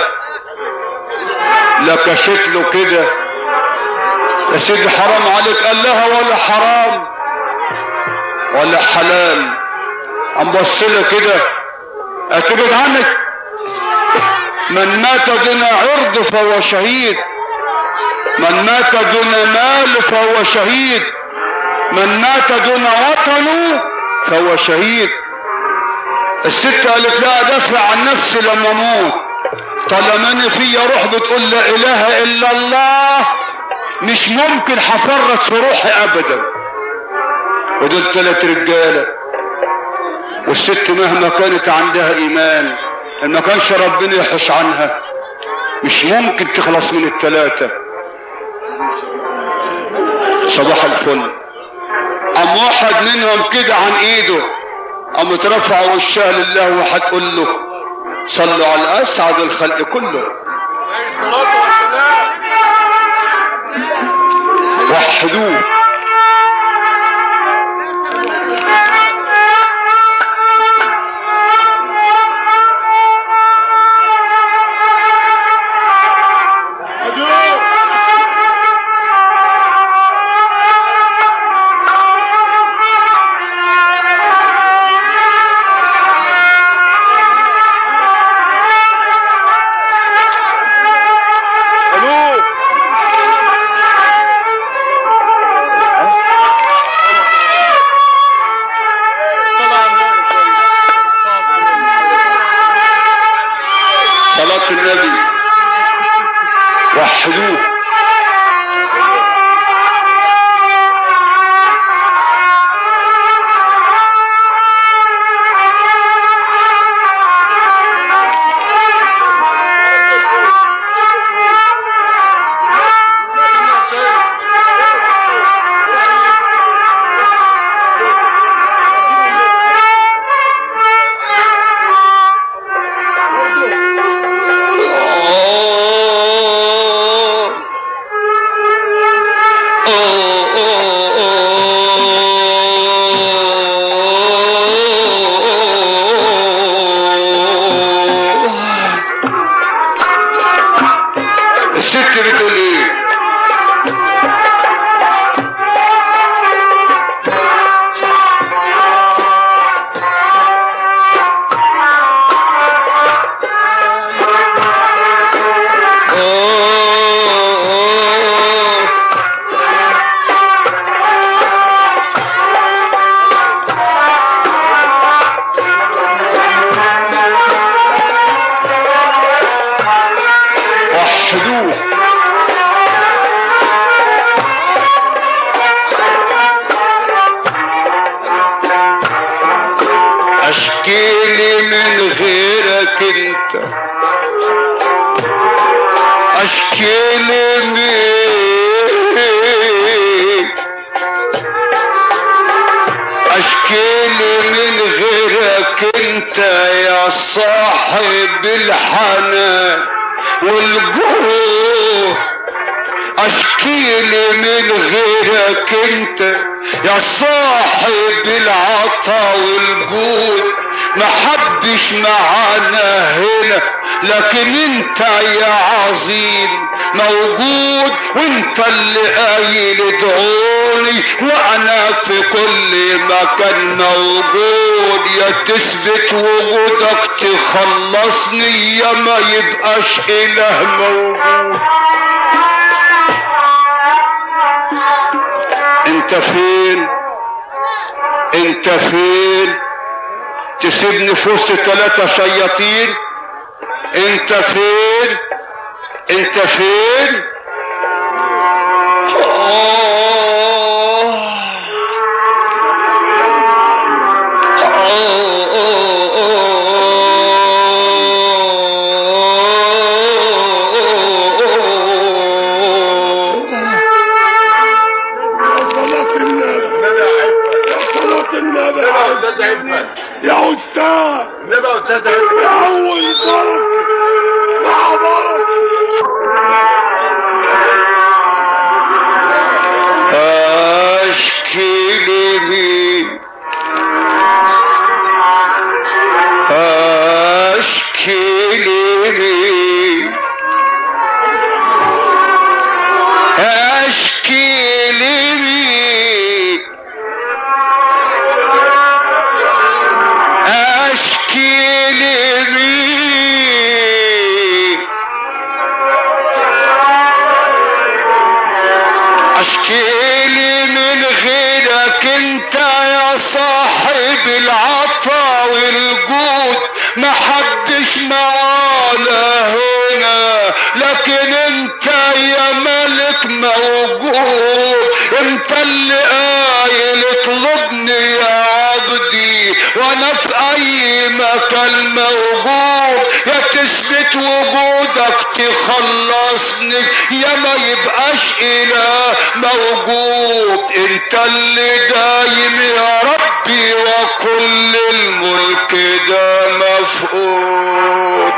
لكشت له كده يا سيدي حرام عليك قال لها ولا حرام ولا حلال قام بص لها كده اتبعد عنك من مات دون عرض فهو شهيد من مات دون مال فهو شهيد من مات دون وطنه فهو شهيد الست قالت لا ادافع عن نفسي لما اموت طالما انا فيا روح بتقول لا اله الا الله مش ممكن هفرط في روحي ابدا ودول ثلاث رجاله والست مهما كانت عندها ايمان ان ما كانش ربنا يحش عنها مش ممكن تخلص من الثلاثه صباح الفل قام واحد منهم كده عن ايده قام اترفع وشها لله وهتقول له صلوا على اسعد الخلق كله وحدوه الو صلاة النبي وحدوه اشكي لمين اشكي من غيرك انت يا صاحب الحنان والجوع اشكي من غيرك انت يا صاحب العطا والجود محدش معانا هنا لكن انت يا عظيم موجود وانت اللي قايل ادعوني وانا في كل مكان موجود يا تثبت وجودك تخلصني يا ما يبقاش اله موجود انت فين انت فين تسيبني في وسط ثلاثة شياطين انت فين انت فين آه. يا صلاة النبي يا صلاة النبي استاذ عزمت يا استاذ نبقى استاذ عزمت يا اول ضرب مع ضرب اشكي لمين اشكي لمين اشكي لمين اشكي لمين اشكي لي من غيرك انت يا صاحب العطا والجود محدش معانا هنا لكن انت يا ملك موجود انت اللي قايل اطلبني يا عبدي وانا في اي مكان موجود يا تثبت وجودك تخلصني يا ما يبقاش اله موجود انت اللي دايم يا ربي وكل الملك ده مفقود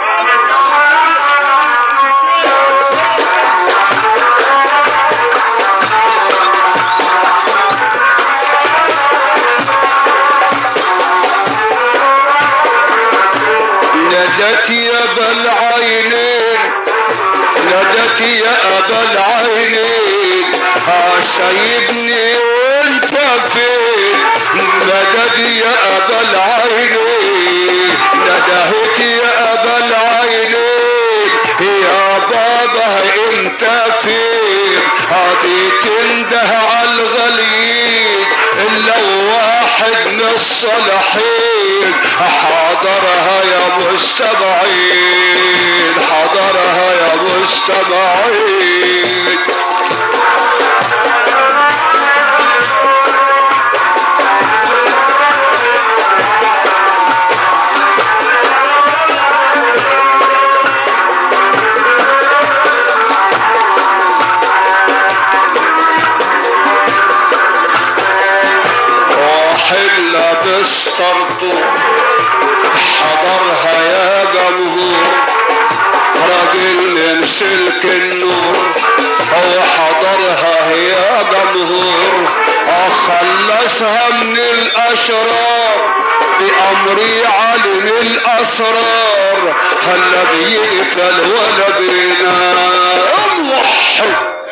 نادت يا ابا العينين نادت يا ابا العينين ها سايبني وانت فين نادت يا ابا العينين ندهت يا ابا العينين يا بابا انت فين هادي تنده على الغليل الا واحد من الصالحين حاضرها يا مستمعين حاضرها يا مستمعين واحد لابس طرطو حضرها يا جمهور راجل يمسلك النور هو حضرها يا جمهور اخلصها من الاشرار بامري علم الاسرار هلا بيقتل ولا بينام وحد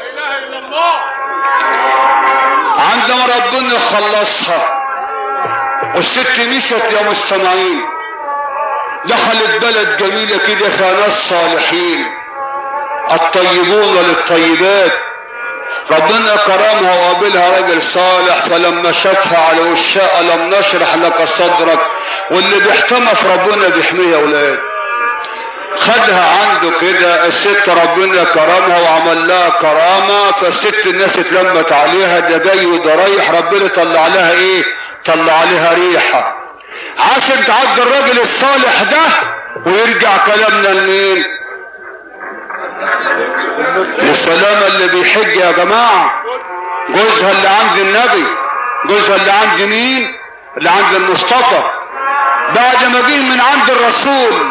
عندما ربنا يخلصها والست مشت يا مستمعين دخلت بلد جميلة كده فيها ناس صالحين الطيبون للطيبات ربنا كرمها وقابلها راجل صالح فلما شافها على وشها لم نشرح لك صدرك واللي بيحتمى في ربنا بيحميه يا ولاد خدها عنده كده الست ربنا كرمها وعمل لها كرامة فالست الناس اتلمت عليها ده جاي وده رايح ربنا طلع لها ايه طلع عليها ريحة عشان تعدي الراجل الصالح ده ويرجع كلامنا لمين للسلامة اللي بيحج يا جماعة جوزها اللي عند النبي جوزها اللي عند مين اللي عند المصطفى بعد ما جه من عند الرسول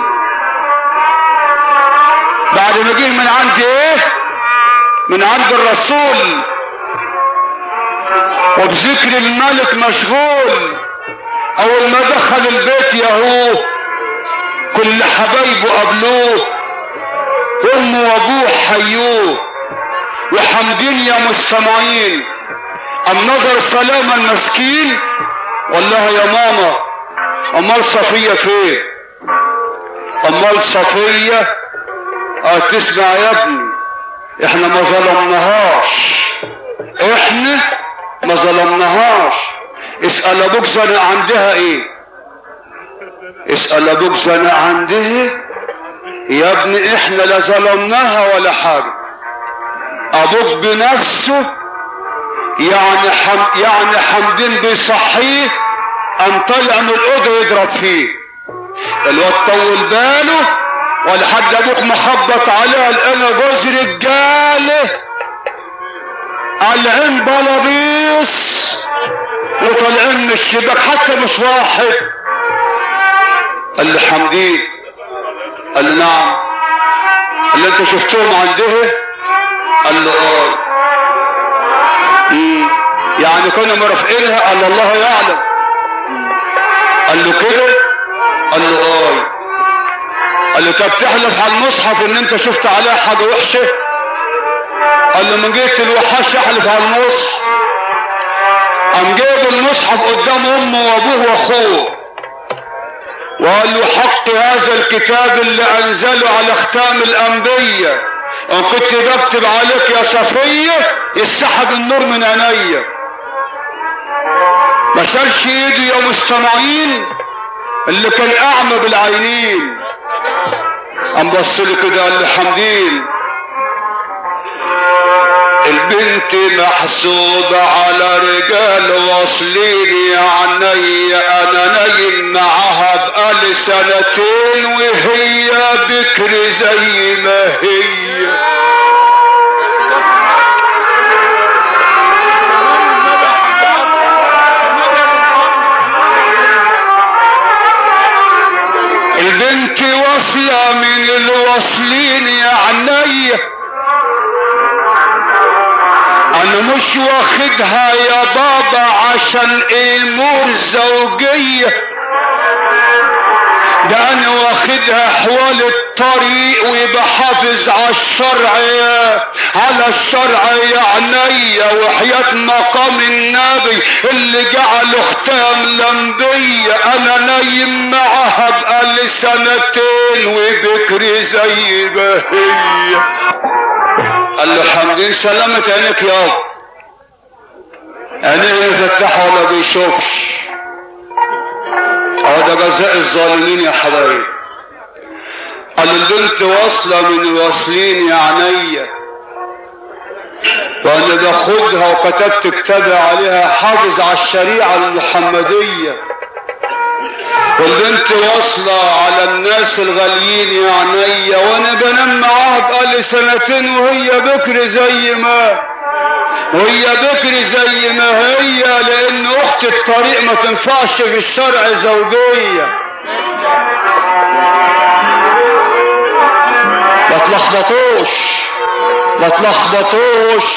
بعد ما جه من عند ايه من عند الرسول وبذكر الملك مشغول اول ما دخل البيت يهو كل حبايبه قابلوه امه وابوه حيوه وحمدين يا مستمعين النظر سلام المسكين والله يا ماما امال صفية فين امال صفية اه تسمع يا ابني احنا ما ظلمناهاش احنا ما ظلمناهاش اسأل ابوك زنق عندها ايه اسأل ابوك زنق عندها يا ابني احنا لا ظلمناها ولا حاجة ابوك بنفسه يعني حم يعني حمدين بيصحيه قام طلع من الاوضه يضرب فيه الواد طول باله ولا حد ابوك مخبط عليه قال انا جوز رجاله قلعين بلابيس وطالعين من الشباك حتى مش واحد قال له حمدين قال له نعم قال له انت شفتهم عنده قال له اه مم. يعني كانوا مرافقينها قال له الله يعلم قال له كده قال له اه قال له طب تحلف على المصحف ان انت شفت عليها حاجه وحشه قال له من جيت الوحش احلف على المصحف قام جايب المصحف قدام امه وابوه واخوه وقال له حق هذا الكتاب اللي انزله على ختام الانبياء ان كنت بكتب عليك يا صفية يسحب النور من عينيا ما شالش ايده يا مستمعين اللي كان اعمى بالعينين قام بص لي كده قال لي حمدين البنت محسوبة على رجال واصلين يا عيني انا نايم معاها بقالي سنتين وهي بكر زي ما هي البنت واصلة من الواصلين يا عيني انا مش واخدها يا بابا عشان امور زوجية ده انا واخدها حوال الطريق وبحافظ على الشرع على الشرع يا عينيا وحياة مقام النبي اللي جعله ختام الانبياء انا نايم معاها بقالي سنتين وبكري زي ما هي قال له حمدين سلامة عينك يا عينيه مفتحة ولا بيشوفش اه ده جزاء الظالمين يا حبايب قال البنت واصلة من الواصلين يا عينيا وانا باخدها وكتبت كتابي عليها حافظ على الشريعة المحمدية والبنت واصلة على الناس الغاليين يا عينيا وانا بنام معاها بقالي سنتين وهي بكر زي ما وهي بكر زي ما هي لان اخت الطريق ما تنفعش في الشرع زوجية ما تلخبطوش ما تلخبطوش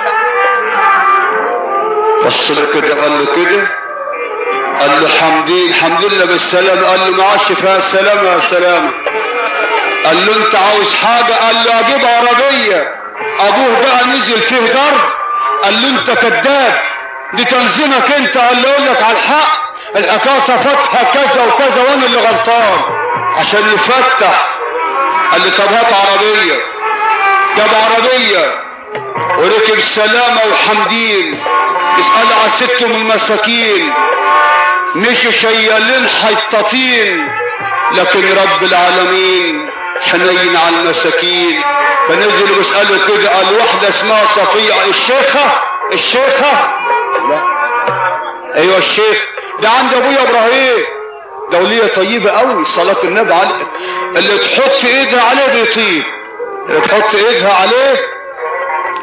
بص له كده قال له كده قال له حمدين الحمد لله بالسلامة قال له معاش فيها السلامة يا سلامة قال له انت عاوز حاجة قال له اجيب عربية ابوه بقى نزل فيه ضرب قال له انت كذاب دي تنظيمك انت قال له اقول لك على الحق الحكايه صفتها كذا وكذا وانا اللي غلطان عشان يفتح قال لي طب هات عربيه جاب عربيه وركب سلامه وحمدين اسال على ستهم المساكين مش شيالين حيطتين لكن رب العالمين حنين على المساكين فنزل بيسأله كده قال واحدة اسمها صفية الشيخة الشيخة لا ايوه الشيخ ده عند ابويا ابراهيم ده ولية طيبة قوي صلاة النبي عليه اللي تحط ايدها عليه بيطيب اللي تحط ايدها عليه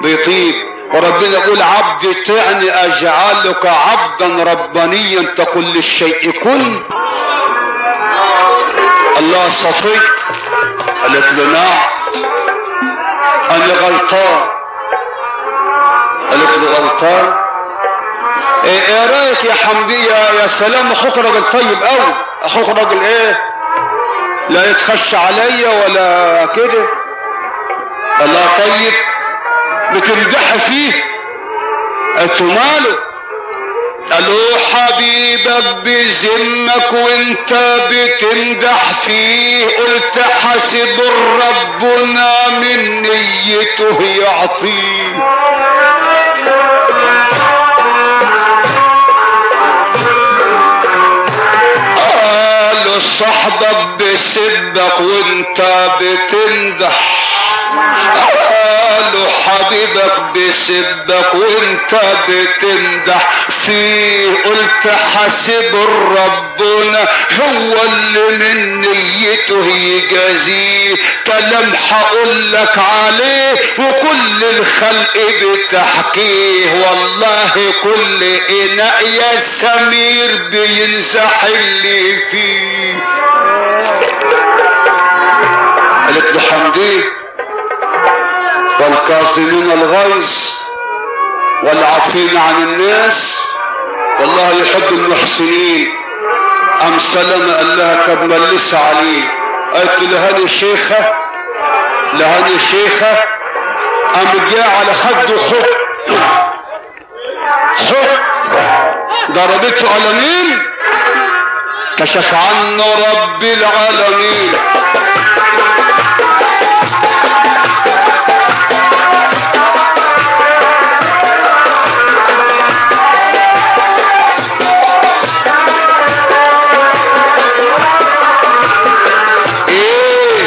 بيطيب وربنا يقول عبدي تعني اجعلك عبدا ربانيا تقول للشيء كن الله صفي قالت له نعم انا غلطان قالت له غلطان ايه, ايه رايك يا حمدية يا سلام اخوك راجل طيب قوي اخوك راجل ايه لا يتخش عليا ولا كده الله طيب بتمدح فيه قلت ماله قالوا حبيبك بذمك وانت بتمدح فيه قلت حاسب ربنا من نيته يعطيه قالوا صاحبك بسبك وانت بتمدح قالوا حبيبك بسبك وانت بتمدح فيه قلت حاسب ربنا هو اللي من نيته يجازيه كلام هقول لك عليه وكل الخلق بتحكيه والله كل اناء يا سمير بينزح اللي فيه قالت له حمديه والكاظمين الغيظ والعافين عن الناس والله يحب المحسنين ام سلمة قال لها طب ملسها عليه قالت له هاني شيخة لهاني شيخة قام جاء على خده خط خط ضربته قلمين كشف عنه رب العالمين ايه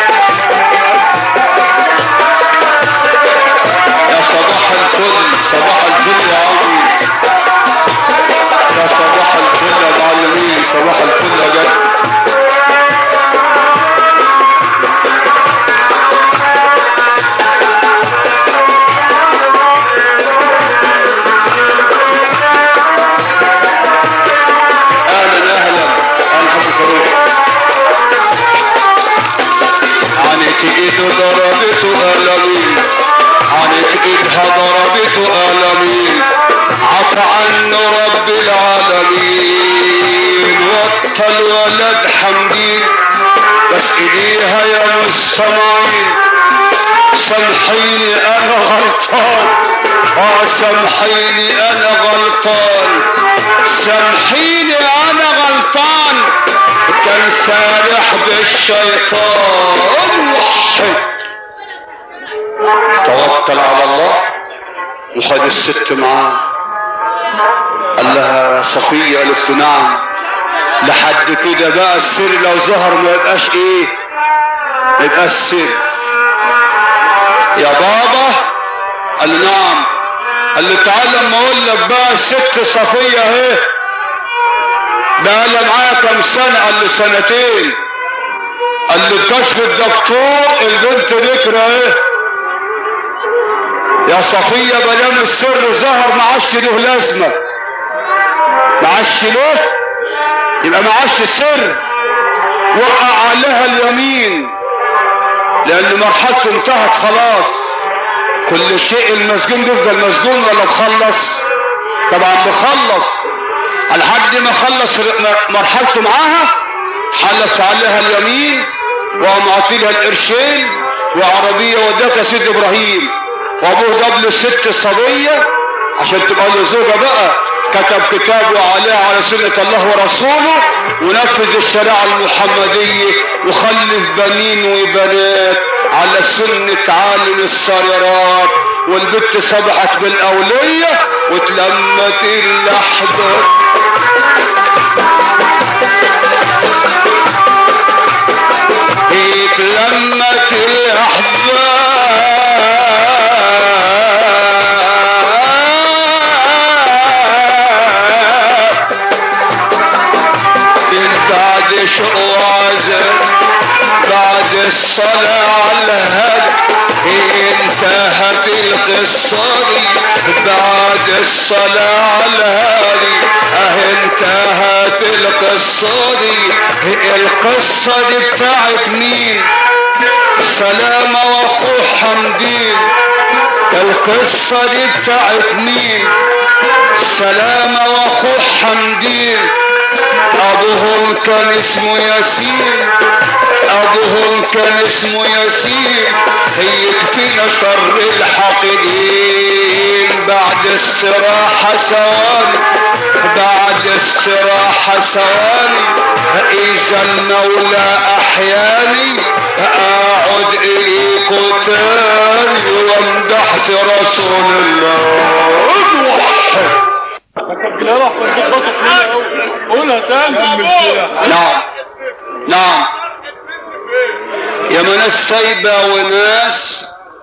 يا صباح الفل صباح الفل يا عمي يا صباح الفل يا معلمين صباح الفل يا جد اهلا اهلا اهلا حاج فاروق عنك ايده ضربته قلمين عنك ايدها ضربته قلمين عفى عنه رب العالمين وطى الولد حمدين بس ايديها يا مستمعين سامحيني انا غلطان اه سامحيني انا غلطان سامحيني انا غلطان كان سارح بالشيطان وحد توكل على الله وخد الست معاه قال لها صفية قالت له نعم لحد كده بقى السر لو ظهر ما يبقاش ايه ما يبقاش سر يا بابا قال له نعم قال له تعالى اما اقول لك بقى الست صفية اهي بقى لها معايا كام سنة قال له سنتين قال له بكشف الدكتور البنت ذكرى ايه يا صفية بلام السر ظهر ما عادش له لازمة ما عادش له يبقى ما عادش سر وقع عليها اليمين لان مرحلته انتهت خلاص كل شيء المسجون بيفضل مسجون ولا مخلص طبعا مخلص لحد ما خلص مرحلته معاها حلف عليها اليمين وقام عاطيلها القرشين وعربيه وداك يا سيد ابراهيم وابوه جاب له ست صبيه عشان تبقى له زوجه بقى كتب كتابه عليها على سنة الله ورسوله ونفذ الشريعة المحمدية وخلف بنين وبنات على سنة عالم السريرات والبت صبحت بالأولية واتلمت اللحظة اتلمت الأحباب من بعد شوازر بعد الصلاة على الهدى انتهت قصادي بعد الصلاة على الهادي اه انتهت القصة دي القصة دي بتاعت مين سلامة واخوه حمدين القصة دي بتاعت مين سلامة واخوه حمدين ابوهم كان اسمه ياسين ابوهم كان اسمه ياسين هي يكفينا شر الحاقدين بعد استراحة ثواني بعد استراحة ثواني اذا المولى احياني اقعد اليكم تاني وامدح في رسول الله سجلها له احسن كده بسط مني قوي قولها تاني نعم نعم يا ما ناس سايبة وناس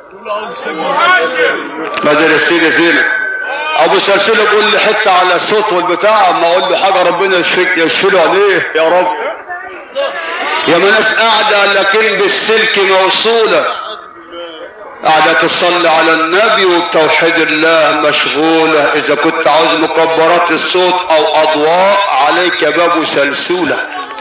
مدرسين زينة ابو سلسلة بيقول لي حتى على الصوت والبتاع اما اقول له حاجة ربنا يشفيك يشفيله عليه يا رب يا ما ناس قاعدة لكن بالسلك موصولة قاعدة تصلي على النبي وبتوحيد الله مشغولة اذا كنت عاوز مكبرات الصوت او اضواء عليك باب سلسولة